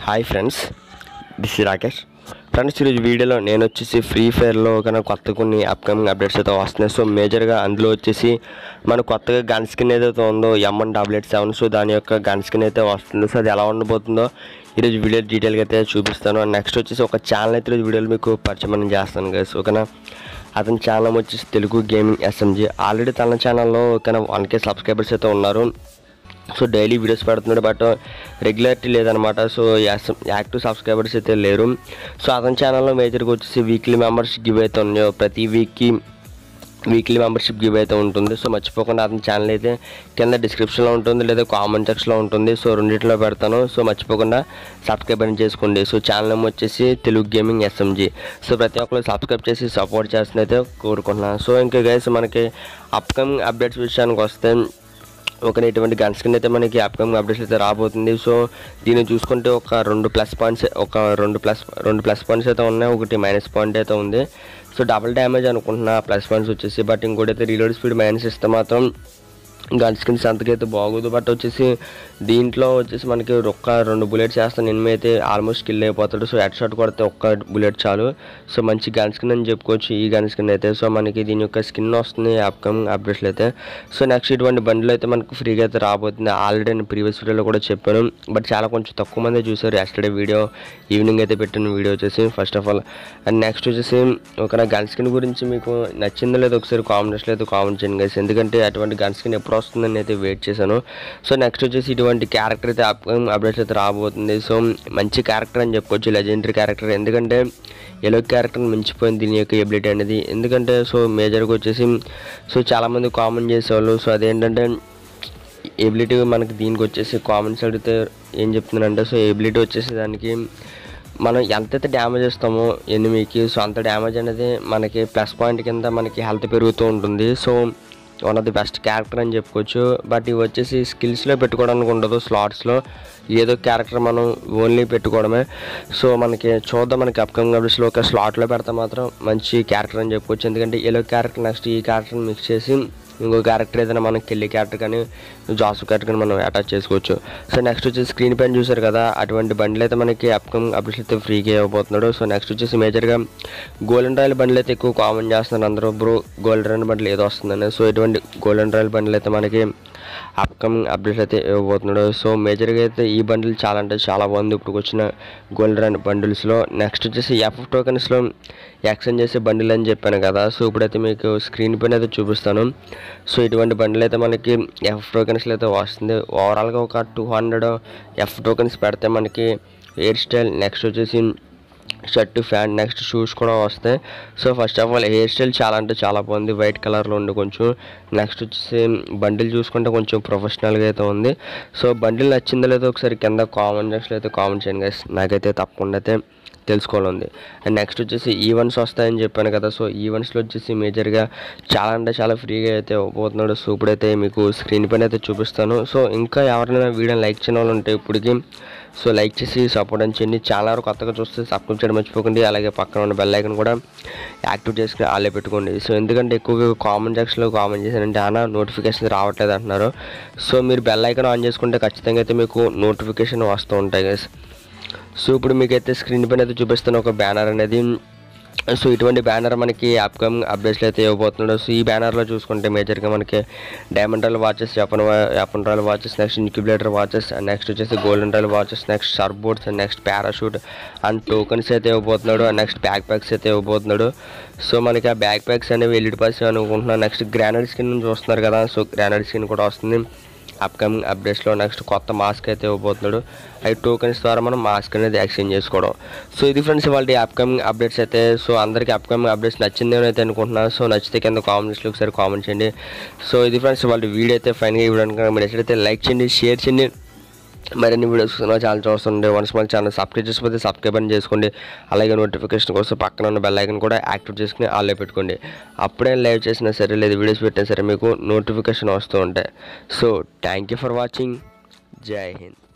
Hi friends this is Rakesh friends ఈరోజు వీడియోలో నేను వచ్చేసి ఫ్రీ ఫైర్లో కన్నా కొత్త కొన్ని అప్కమింగ్ అప్డేట్స్ అయితే వస్తున్నాయి సో మేజర్గా అందులో వచ్చేసి మన కొత్తగా గన్ స్కిన్ ఏదైతే ఉందో ఎంఎన్ టాబ్లెట్ సెవెన్ సో దాని యొక్క గన్ స్కిన్ అయితే వస్తుంది సో అది ఎలా ఉండబోతుందో ఈరోజు వీడియో డీటెయిల్గా అయితే చూపిస్తాను నెక్స్ట్ వచ్చేసి ఒక ఛానల్ అయితే ఈరోజు వీడియోలో మీకు పరిచయం చేస్తాను గైస్ ఓకేనా అతని ఛానల్ వచ్చేసి తెలుగు గేమింగ్ ఎస్ఎంజీ ఆల్రెడీ తన ఛానల్లో ఓకేనా వన్ కే సబ్స్క్రైబర్స్ అయితే ఉన్నారు సో డైలీ వీడియోస్ పెడుతున్నాడు బట్ రెగ్యులారిటీ లేదనమాట సో యాస్- యాక్టివ్ సబ్స్క్రైబర్స్ అయితే లేరు సో అతని ఛానల్లో మేజర్గా వచ్చేసి వీక్లీ మెంబర్షిప్ గివ్ అయితే ఉన్నాయో ప్రతి వీక్కి వీక్లీ మెంబర్షిప్ గివ్ అయితే ఉంటుంది సో మర్చిపోకుండా అతని ఛానల్ అయితే కింద డిస్క్రిప్షన్లో ఉంటుంది లేదా కామెంట్ సెక్షన్లో ఉంటుంది సో రెండిట్లో పెడతాను సో మర్చిపోకుండా సబ్స్క్రైబ్ అని చేసుకోండి సో ఛానల్ నేమ్ వచ్చేసి తెలుగు గేమింగ్ ఎస్ఎంజీ సో ప్రతి ఒక్కరు సబ్స్క్రైబ్ చేసి సపోర్ట్ చేస్తున్నైతే కోరుకుంటున్నాను సో ఇంకా గైస్ మనకి అప్కమింగ్ అప్డేట్స్ విషయానికి వస్తే ఒక ఇటువంటి గన్ స్కిన్ అయితే మనకి అప్కమింగ్ అప్డేట్స్ అయితే రాబోతుంది సో దీన్ని చూసుకుంటే ఒక రెండు ప్లస్ పాయింట్స్ ఒక రెండు ప్లస్ రెండు ప్లస్ పాయింట్స్ అయితే ఉన్నాయి ఒకటి మైనస్ పాయింట్ అయితే ఉంది సో డబుల్ డ్యామేజ్ అనుకుంటున్నా ప్లస్ పాయింట్స్ వచ్చేసి బట్ ఇంకోటి అయితే రీలోడ్ స్పీడ్ మైనస్ ఇస్తే మాత్రం గన్ స్కిన్స్ అంతకైతే బాగోదు బట్ వచ్చేసి దీంట్లో వచ్చేసి మనకి ఒక్క రెండు బుల్లెట్స్ వేస్తాను ఎనిమిది అయితే ఆల్మోస్ట్ కిల్ అయిపోతాడు సో హెడ్ షాట్ కొడితే ఒక్క బుల్లెట్ చాలు సో మంచి గన్ స్కిన్ అని చెప్పుకోవచ్చు ఈ గన్ స్కిన్ అయితే సో మనకి దీని యొక్క స్కిన్ వస్తుంది అప్కమింగ్ అప్డేట్స్లో అయితే సో నెక్స్ట్ ఇటువంటి బండిలు అయితే మనకు ఫ్రీగా అయితే రాబోతుంది ఆల్రెడీ నేను ప్రీవియస్ వీడియోలో కూడా చెప్పాను బట్ చాలా కొంచెం తక్కువ మంది చూసారు ఎస్టర్డే వీడియో ఈవినింగ్ అయితే పెట్టిన వీడియో వచ్చేసి first of all and next వచ్చేసి ఒక గన్ స్కిన్ గురించి మీకు నచ్చిందో లేదో ఒకసారి కామెంట్స్లో అయితే కామెంట్ చేయండి గైస్ ఎందుకంటే అటువంటి గన్ స్కిన్ ఎప్పుడు వస్తుందని అయితే వెయిట్ చేశాను సో నెక్స్ట్ వచ్చేసి ఇటువంటి క్యారెక్టర్ అయితే అప్కమింగ్ అప్డేట్స్ అయితే రాబోతుంది సో మంచి క్యారెక్టర్ అని చెప్పుకోవచ్చు లెజెండరీ క్యారెక్టర్ ఎందుకంటే ఎలో క్యారెక్టర్ని మించిపోయింది దీని యొక్క ఎబిలిటీ అనేది ఎందుకంటే సో మేజర్గా వచ్చేసి సో చాలామంది కామన్ చేసేవాళ్ళు సో అదేంటంటే ఎబిలిటీ మనకి దీనికి వచ్చేసి కామెంట్స్ అడిగితే ఏం చెప్తున్నానంటే సో ఎబిలిటీ వచ్చేసి దానికి మనం ఎంతైతే డ్యామేజ్ ఇస్తామో ఎనిమికి సో అంత డ్యామేజ్ అనేది మనకి ప్లస్ పాయింట్ కింద మనకి హెల్త్ పెరుగుతూ ఉంటుంది so one of the best character అని చెప్పుకోవచ్చు బట్ ఇవి వచ్చేసి స్కిల్స్లో పెట్టుకోవడానికి ఉండదు స్లాట్స్లో ఏదో క్యారెక్టర్ మనం ఓన్లీ పెట్టుకోవడమే సో మనకి చూద్దాం మనకి అప్కమింగ్ అప్డేట్స్లో ఒక స్లాట్లో పెడితే మాత్రం మంచి క్యారెక్టర్ అని చెప్పుకోవచ్చు ఎందుకంటే ఎలో క్యారెక్టర్ నెక్స్ట్ ఈ క్యారెక్టర్ని మిక్స్ చేసి ఇంకో క్యారెక్టర్ ఏదైనా మనం కెళ్ళి క్యారెక్టర్ కానీ జాసు క్యారెక్టర్ కానీ మనం అటాచ్ చేసుకోవచ్చు సో నెక్స్ట్ వచ్చేసి స్క్రీన్ పైన చూసారు కదా అటువంటి బండ్లు అయితే మనకి అప్కమింగ్ అప్డేట్స్ అయితే ఫ్రీగా ఇవ్వబోతున్నాడు సో నెక్స్ట్ వచ్చేసి మేజర్గా గోల్డెన్ రాయల్ బండ్లు అయితే ఎక్కువ కామన్ చేస్తున్నారు అందరూ బ్రో గోల్డెన్ రాయల్ బండ్లు ఏదో వస్తుందని సో ఇటువంటి గోల్డెన్ రాయల్ బండ్లు అయితే మనకి అప్కమింగ్ అప్డేట్స్ అయితే ఇవ్వబోతున్నాడు సో మేజర్గా అయితే ఈ బండిల్ చాలా అంటే చాలా బాగుంది ఇప్పుడు వచ్చిన గోల్డ్ రన్ బండిల్స్లో నెక్స్ట్ వచ్చేసి ఎఫ్ టోకెన్స్లో యాక్షన్ చేసే బండిల్ అని చెప్పాను కదా సో ఇప్పుడైతే మీకు స్క్రీన్ పైన అయితే చూపిస్తాను సో ఇటువంటి బండిల్ అయితే మనకి ఎఫ్ టోకెన్స్లో అయితే వస్తుంది ఓవరాల్గా ఒక టూ హండ్రెడ్ ఎఫ్ టోకెన్స్ పెడితే మనకి హెయిర్ స్టైల్ నెక్స్ట్ వచ్చేసి షర్ట్ ఫ్యాంట్ నెక్స్ట్ షూస్ కూడా వస్తాయి so first of all hair style చాలా అంటే చాలా బాగుంది వైట్ కలర్లో ఉంది కొంచెం నెక్స్ట్ వచ్చేసి బండిల్ చూసుకుంటే కొంచెం ప్రొఫెషనల్గా అయితే ఉంది సో బండిల్ నచ్చిందో లేదో ఒకసారి కింద కామెంట్ సెక్షన్లో అయితే కామెంట్ చేయండి guys. నాకైతే తప్పకుండా అయితే తెలుసుకోవాలి ఉంది అండ్ నెక్స్ట్ వచ్చేసి ఈవెంట్స్ వస్తాయని చెప్పాను కదా సో ఈవెంట్స్లో వచ్చేసి మేజర్గా చాలా అంటే చాలా ఫ్రీగా అయితే ఇవ్వబోతున్నాడు సో ఇప్పుడైతే మీకు స్క్రీన్ పైన అయితే చూపిస్తాను సో ఇంకా ఎవరైనా వీడియోని లైక్ చేయని వాళ్ళు ఉంటే ఇప్పటికి సో లైక్ చేసి సపోర్ట్ అని చేయండి చాలా వరకు కొత్తగా చూస్తే సబ్స్క్రైబ్ చేయడం మర్చిపోకండి అలాగే పక్కన ఉన్న బెల్ ఐకన్ కూడా యాక్టివ్ చేసుకుని ఆలే పెట్టుకోండి సో ఎందుకంటే ఎక్కువగా కామెంట్ సెక్షన్లో కామెంట్ చేశానంటే అన్న నోటిఫికేషన్ రావట్లేదు అంటున్నారు సో మీరు బెల్ ఐకన్ ఆన్ చేసుకుంటే ఖచ్చితంగా అయితే మీకు నోటిఫికేషన్ వస్తూ ఉంటాయి గైస్ సో ఇప్పుడు మీకైతే స్క్రీన్ పైన అయితే చూపిస్తున్న ఒక బ్యానర్ అనేది సో ఇటువంటి బ్యానర్ మనకి అప్కమింగ్ అప్డేట్స్లో అయితే ఇవ్వబోతున్నాడు సో ఈ బ్యానర్లో చూసుకుంటే మేజర్గా మనకి diamond royal watches Japan Japan royal watches next incubator watches and next వచ్చేసి golden royal watches next surf boards and next parachute and tokens అయితే ఇవ్వబోతున్నాడు అండ్ నెక్స్ట్ బ్యాక్ ప్యాక్స్ అయితే ఇవ్వబోతున్నాడు సో మనకి ఆ బ్యాక్ ప్యాక్స్ అనేవి ఎల్ఈడి పాస్ అనుకుంటున్నాను next grenade skin చూస్తున్నారు కదా సో గ్రానైడ్ స్కిన్ కూడా వస్తుంది అప్కమింగ్ అప్డేట్స్లో నెక్స్ట్ కొత్త మాస్క్ అయితే ఇవ్వబోతున్నాడు అవి టోకెన్స్ ద్వారా మనం మాస్క్ అనేది ఎక్స్చేంజ్ చేసుకోవడం సో ఇది ఫ్రెండ్స్ వాళ్ళ అప్కమింగ్ అప్డేట్స్ అయితే సో అందరికీ అప్కమింగ్ అప్డేట్స్ నచ్చిందేమో అయితే అనుకుంటున్నాను సో నచ్చితే కింద కామెంట్స్లో ఒకసారి కామెంట్ చేయండి సో ఇది ఫ్రెండ్స్ వాళ్ళ వీడియో అయితే ఫైన్గా ఇవ్వడానికి మీరు ఎక్కడైతే లైక్ చేయండి షేర్ చేయండి మరిన్ని వీడియోస్ నా ఛానల్ చూస్తుండే వన్స్ మన ఛానల్ సబ్స్క్రైబ్ చేసుకోతే సబ్స్క్రైబ్ అని చేసుకోండి అలాగే నోటిఫికేషన్ కోసం పక్కన ఉన్న బెల్ ఐకన్ కూడా యాక్టివ్ చేసుకుని ఆల్లో పెట్టుకోండి అప్పుడే లైవ్ చేసినా సరే లేదు వీడియోస్ పెట్టినా సరే మీకు నోటిఫికేషన్ వస్తూ ఉంటాయి so thank you for watching జై హింద్